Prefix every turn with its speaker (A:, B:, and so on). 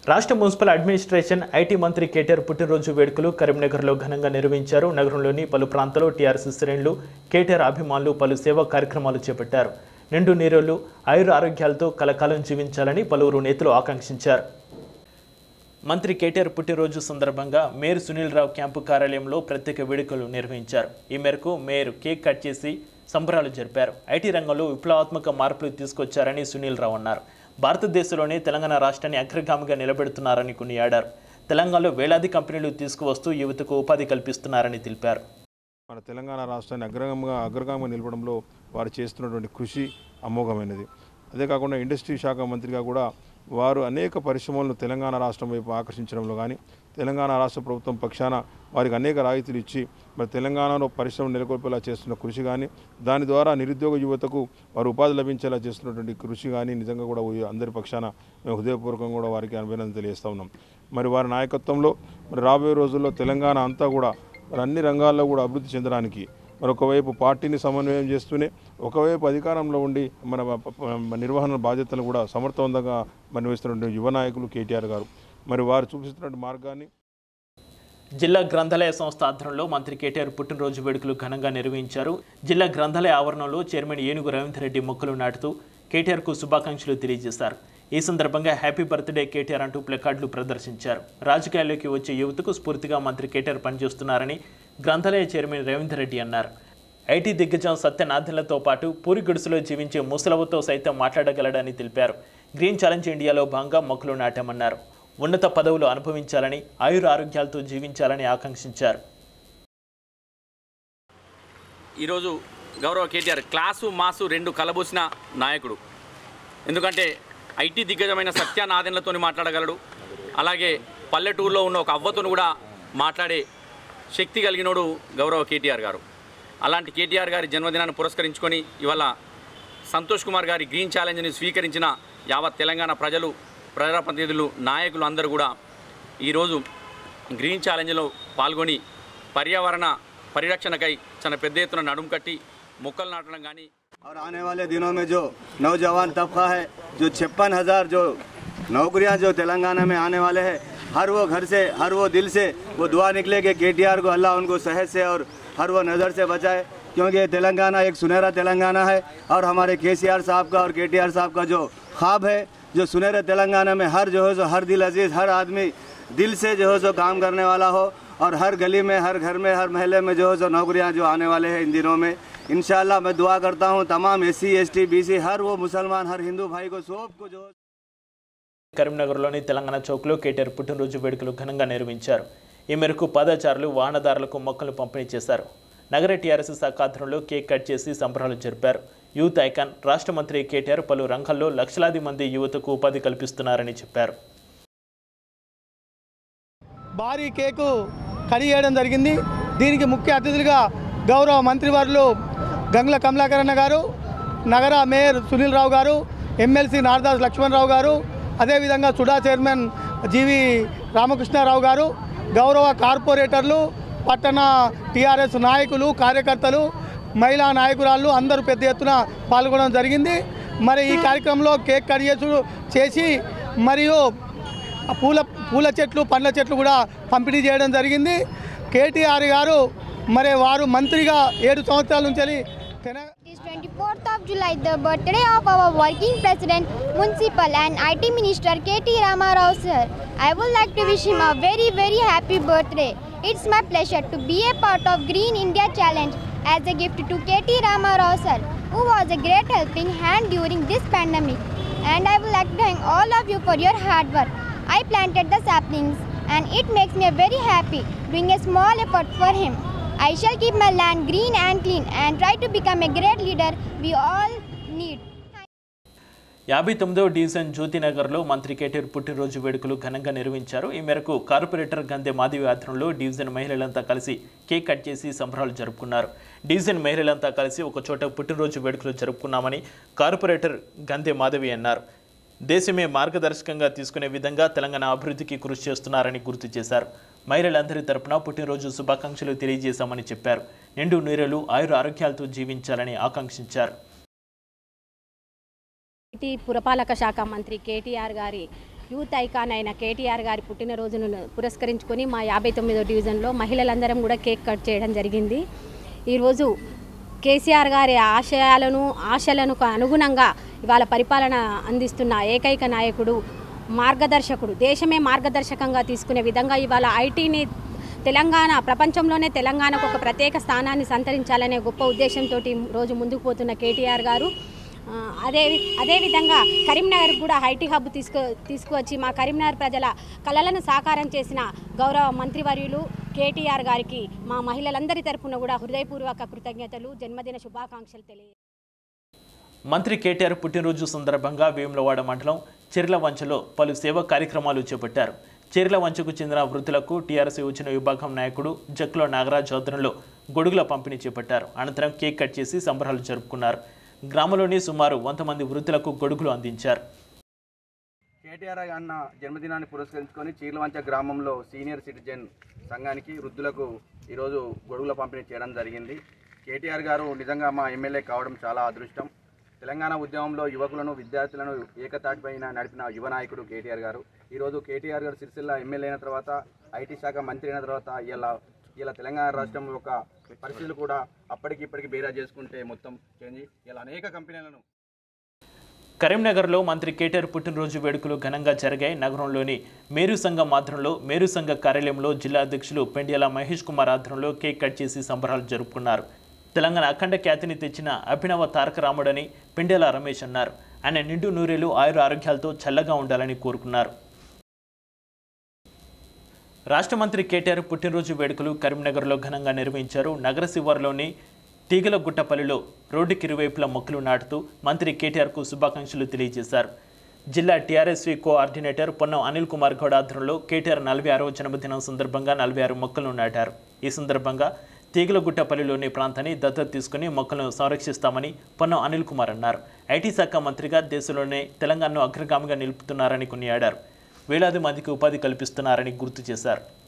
A: రాష్ట్ర municipal administration IT మంత్రి కేటీఆర్ పుట్టినరోజు వేడుకలు కరీంనగర్లో ఘనంగా నిర్వహించారు నగరంలోని పలు ప్రాంతాల్లో టీఆర్ఎస్ శ్రేణులు కేటీఆర్ అభిమానులు పలు సేవా కార్యక్రమాలు చేపట్టారు నిండు నీరులు ఆయుర ఆరోగ్యాలతో కలకాలం జీవించాలని పలువురు నేతలు ఆకాంక్షించారు మంత్రి కేటీఆర్ పుట్టినరోజు సందర్భంగా మేయర్ సునీల్ రావు క్యాంపు కార్యాలయంలో ప్రత్యేక వేడుకలు నిర్వహించారు ఈ మేరకు మేయర్ కేక్ కట్ చేసి సంబరాలు జరిపారు ఐటీ రంగంలో విప్లవాత్మక మార్పులు తీసుకొచ్చారని సునీల్ రావు అన్నారు భారతదేశంలోనే తెలంగాణ రాష్ట్రాన్ని అగ్రగామిగా నిలబెడుతున్నారని కొనియాడారు తెలంగాణలో వేలాది కంపెనీలు తీసుకువస్తూ యువతకు ఉపాధి కల్పిస్తున్నారని తెలిపారు
B: మన తెలంగాణ రాష్ట్రాన్ని అగ్రగంగా అగ్రగామంగా నిలపడంలో వారు చేస్తున్నటువంటి కృషి అమోఘమైనది అదే కాకుండా ఇండస్ట్రీ శాఖ మంత్రిగా కూడా వారు అనేక పరిశ్రమలను తెలంగాణ రాష్ట్రం వైపు ఆకర్షించడంలో కానీ తెలంగాణ రాష్ట్ర ప్రభుత్వం పక్షాన వారికి అనేక రాయితీలు ఇచ్చి మరి తెలంగాణలో పరిశ్రమ నెలకొల్పేలా చేస్తున్న కృషి కానీ దాని ద్వారా నిరుద్యోగ యువతకు వారు ఉపాధి లభించేలా చేస్తున్నటువంటి కృషి కానీ నిజంగా కూడా ఉ- అందరి పక్షాన మేము హృదయపూర్వకంగా కూడా వారికి అభినందన తెలియజేస్తా ఉన్నాం మరి వారి నాయకత్వంలో మరి రాబోయే రోజుల్లో తెలంగాణ అంతా కూడా మరి అన్ని రంగాల్లో కూడా అభివృద్ధి చెందడానికి మరి ఒకవైపు పార్టీని సమన్వయం చేస్తూనే ఒకవైపు అధికారంలో ఉండి మన ప- ప- నిర్వహణ బాధ్యతలు కూడా సమర్థవంతంగా నిర్వహిస్తున్నటువంటి యువ నాయకులు కేటీఆర్ గారు మరి వారు చూపిస్తున్నటువంటి మార్గాన్ని
A: జిల్లా గ్రంథాలయ సంస్థ ఆధ్వర్యంలో మంత్రి కేటీఆర్ పుట్టినరోజు వేడుకలు ఘనంగా నిర్వహించారు జిల్లా గ్రంథాలయ ఆవరణలో చైర్మన్ ఏనుగు రవీందర్ రెడ్డి మొక్కలు నాటుతూ కేటీఆర్కు శుభాకాంక్షలు తెలియజేశారు ఈ సందర్భంగా హ్యాపీ బర్త్డే కేటీఆర్ అంటూ ప్లకార్డులు ప్రదర్శించారు రాజకీయాల్లోకి వచ్చే యువతకు స్ఫూర్తిగా మంత్రి కేటీఆర్ పనిచేస్తున్నారని గ్రంథాలయ చైర్మన్ రవీందర్ రెడ్డి అన్నారు ఐటీ దిగ్గజం సత్యనాథన్లతో పాటు పూరి గుడిసెలో జీవించే ముసలవతో సైతం మాట్లాడగలడని తెలిపారు గ్రీన్ ఛాలెంజ్ ఇండియాలో భాగంగా మొక్కలు నాటామన్నారు ఉన్నత పదవులు అనుభవించాలని ఆయుర ఆరోగ్యాలతో జీవించాలని ఆకాంక్షించారు
C: ఈరోజు గౌరవ కేటీఆర్ క్లాసు మాసు రెండు కలబోసిన నాయకుడు ఎందుకంటే ఐటీ దిగ్గజమైన సత్యానాదెన్లతో మాట్లాడగలడు అలాగే పల్లెటూరులో ఉన్న ఒక అవ్వతోను కూడా మాట్లాడే శక్తి కలిగినోడు గౌరవ కేటీఆర్ గారు అలాంటి కేటీఆర్ గారి జన్మదినాన్ని పురస్కరించుకొని ఇవాళ సంతోష్ కుమార్ గారి గ్రీన్ ఛాలెంజ్ని స్వీకరించిన యావత్ తెలంగాణ ప్రజలు ప్రజాప్రతినిధులు నాయకులు అందరూ కూడా ఈరోజు గ్రీన్ ఛాలెంజ్లో పాల్గొని పర్యావరణ పరిరక్షణకై చాలా పెద్ద ఎత్తున నడుం కట్టి మొక్కలు నాటడం కానీ
D: और आने वाले दिनों में जो नौजवान तबका है जो छप्पन हजार जो नौकरियां जो तेलंगाना में आने वाले हैं हर वो घर से हर वो दिल से वो दुआ निकले कि केटीआर को अल्लाह उनको सेहत से और हर वो नज़र से बचाए क्योंकि ये तेलंगाना एक सुनहरा तेलंगाना है और हमारे के साहब का और के साहब का जो ख्वाब है जो सुनहरे तेलंगाना में हर जो है सो हर दिल अजीज हर आदमी दिल से जो है सो काम करने वाला हो और हर गली में हर घर में हर महल्ले में जो है सो नौकरियां जो आने वाले हैं इन दिनों में इंशाल्लाह मैं दुआ करता हूँ तमाम S C S T B C हर वो मुसलमान हर हिंदू भाई को सबको जो
A: కరీంనగర్లోని తెలంగాణ చౌక్లో కేటీఆర్ పుట్టినరోజు వేడుకలు ఘనంగా నిర్వహించారు ఈ మేరకు పాదచారులు వాహనదారులకు మొక్కలు పంపిణీ చేశారు నగర టీఆర్ఎస్ శాఖ ఆధ్వర్యంలో కేక్ కట్ చేసి సంబరాలు జరిపారు యూత్ ఐకాన్ రాష్ట్ర మంత్రి కేటీఆర్ పలు రంగాల్లో లక్షలాది మంది యువతకు ఉపాధి కల్పిస్తున్నారని చెప్పారు
E: భారీ కేకు కడి చేయడం జరిగింది దీనికి ముఖ్య అతిథులుగా గౌరవ మంత్రివర్యులు గంగుల కమలాకరణ గారు నగర మేయర్ సునీల్ రావు గారు ఎమ్మెల్సీ నారదాస్ లక్ష్మణరావు గారు అదేవిధంగా సుడా చైర్మన్ జీవి రామకృష్ణారావు గారు గౌరవ కార్పొరేటర్లు పట్టణ టీఆర్ఎస్ నాయకులు కార్యకర్తలు మహిళా నాయకురాళ్ళు అందరూ పెద్ద ఎత్తున పాల్గొనడం జరిగింది మరి ఈ కార్యక్రమంలో కేక్ కట్ చేసుడు చేసి మరియు ఆ పూల పూల చెట్లు పండ్ల చెట్లు కూడా పంపిణీ చేయడం జరిగింది కేటీఆర్ గారు మరి వారు మంత్రిగా ఏడు సంవత్సరాల నుంచి Telangana
F: It is 24th of July, the birthday of our working president, municipal and IT minister KT Ramarao sir. I would like to wish him a very very happy birthday. It's my pleasure to be a part of Green India Challenge as a gift to KT Ramarao sir, who was a great helping hand during this pandemic. And I would like to thank all of you for your hard work. I planted the saplings and it makes me very happy doing a small effort for him. I shall keep my land green and clean and try to become a great leader we all need.
A: యాభై తొమ్మిదవ division జ్యోతినగర్లో మంత్రి కేటీఆర్ పుట్టినరోజు వేడుకలు ఘనంగా నిర్వహించారు ఈ మేరకు corporator గంధె Madhavi ఆధ్వర్యంలో డివిజన్ మహిళలంతా కలిసి కేక్ కట్ చేసి సంబరాలు జరుపుకున్నారు డివిజన్ మహిళలంతా కలిసి ఒక చోట పుట్టినరోజు వేడుకలు జరుపుకున్నామని కార్పొరేటర్ గంధె మాధవి అన్నారు దేశమే మార్గదర్శకంగా తీసుకునే విధంగా తెలంగాణ అభివృద్ధికి కృషి చేస్తున్నారని గుర్తు చేశారు మహిళలందరి తరపున పుట్టినరోజు శుభాకాంక్షలు తెలియజేశామని చెప్పారు నిండు నీరెలు ఆయుర ఆరోగ్యాలతో జీవించాలని ఆకాంక్షించారు
G: ఐటీ పురపాలక శాఖ మంత్రి కేటీఆర్ గారి యూత్ ఐకాన్ అయిన కేటీఆర్ గారి పుట్టినరోజును పురస్కరించుకొని మా యాభై తొమ్మిదో డివిజన్లో మహిళలందరం కూడా కేక్ కట్ చేయడం జరిగింది ఈరోజు కేసీఆర్ గారి ఆశయాలను ఆశలను అనుగుణంగా ఇవాళ పరిపాలన అందిస్తున్న ఏకైక నాయకుడు మార్గదర్శకుడు దేశమే మార్గదర్శకంగా తీసుకునే విధంగా ఇవాళ ఐటీని తెలంగాణ ప్రపంచంలోనే తెలంగాణకు ఒక ప్రత్యేక స్థానాన్ని సంతరించాలనే గొప్ప ఉద్దేశంతో రోజు ముందుకు పోతున్న కేటీఆర్ గారు ఆ, అదే అదేవిధంగా కరీంనగర్ కూడా ఐటీ హబ్ తీసుకు తీసుకువచ్చి మా కరీంనగర్ ప్రజల కళలను సాకారం చేసిన గౌరవ మంత్రివర్యులు కేటీఆర్ గారికి మా మహిళలందరి తరపున కూడా హృదయపూర్వక కృతజ్ఞతలు జన్మదిన శుభాకాంక్షలు తెలియ
A: మంత్రి కేటీఆర్ పుట్టినరోజు సందర్భంగా వేములవాడ మండలం చెర్లవంచలో పలు సేవా కార్యక్రమాలు చేపట్టారు చెర్లవంచకు చెందిన వృద్ధులకు టీఆర్ఎస్ యోజన విభాగం నాయకుడు జక్కుల నాగరాజ్ ఆధ్వర్యంలో గొడుగుల పంపిణీ చేపట్టారు అనంతరం కేక్ కట్ చేసి సంబరాలు జరుపుకున్నారు గ్రామంలోని సుమారు వంద మంది వృద్ధులకు గొడుగులు అందించారు
H: కేటీఆర్ అన్న జన్మదినాన్ని పురస్కరించుకొని చీర్లవంచ గ్రామంలో సీనియర్ సిటిజన్ సంఘానికి వృద్ధులకు ఈరోజు గొడుగుల పంపిణీ చేయడం జరిగింది కేటీఆర్ గారు నిజంగా మా ఎమ్మెల్యే కావడం చాలా అదృష్టం తెలంగాణ ఉద్యమంలో యువకులను విద్యార్థులను ఏకతాటిపైన నడిపిన యువ నాయకుడు కేటీఆర్ గారు ఈరోజు కేటీఆర్ గారు సిరిసిల్ల ఎమ్మెల్యే అయిన తర్వాత ఐటీ శాఖ మంత్రి అయిన తర్వాత ఇలా ఇలా తెలంగాణ రాష్ట్రం యొక్క పరిస్థితులు కూడా అప్పటికి ఇప్పటికి బేరా చేసుకుంటే మొత్తం చేంజ్ ఇలా అనేక కంపెనీలను
A: కరీంనగర్లో మంత్రి కేటీఆర్ పుట్టినరోజు వేడుకలు ఘనంగా జరిగాయి నగరంలోని మేరు సంఘం ఆధ్వర్యంలో మేరు సంఘ కార్యాలయంలో జిల్లా అధ్యక్షులు పెండ్యాల మహేష్ కుమార్ ఆధ్వర్యంలో కేక్ కట్ చేసి సంబరాలు జరుపుకున్నారు తెలంగాణ అఖండ ఖ్యాతిని తెచ్చిన అభినవ తారక రాముడని పెండ్యాల రమేష్ అన్నారు ఆయన నిండు నూరేలు ఆయుర ఆరోగ్యాలతో చల్లగా ఉండాలని కోరుకున్నారు రాష్ట్ర మంత్రి కేటీఆర్ పుట్టినరోజు వేడుకలు కరీంనగర్లో ఘనంగా నిర్వహించారు నగర శివారులోని తీగలగుట్టపల్లిలో రోడ్డుకి ఇరువైపులా మొక్కలు నాటుతూ మంత్రి కేటీఆర్కు శుభాకాంక్షలు తెలియజేశారు జిల్లా టీఆర్ఎస్వి కోఆర్డినేటర్ పొన్నం అనిల్ కుమార్ గౌడ్ ఆధ్వర్యంలో కేటీఆర్ నలభై ఆరవ జన్మదినం సందర్భంగా నలభై ఆరు మొక్కలను నాటారు ఈ సందర్భంగా తీగలగుట్టపల్లిలోని ప్రాంతాన్ని దత్తత తీసుకుని మొక్కలను సంరక్షిస్తామని పొన్నం అనిల్ కుమార్ అన్నారు ఐటీ శాఖ మంత్రిగా దేశంలోనే తెలంగాణను అగ్రగామిగా నిలుపుతున్నారని కొనియాడారు వేలాది మందికి ఉపాధి కల్పిస్తున్నారని గుర్తు చేశారు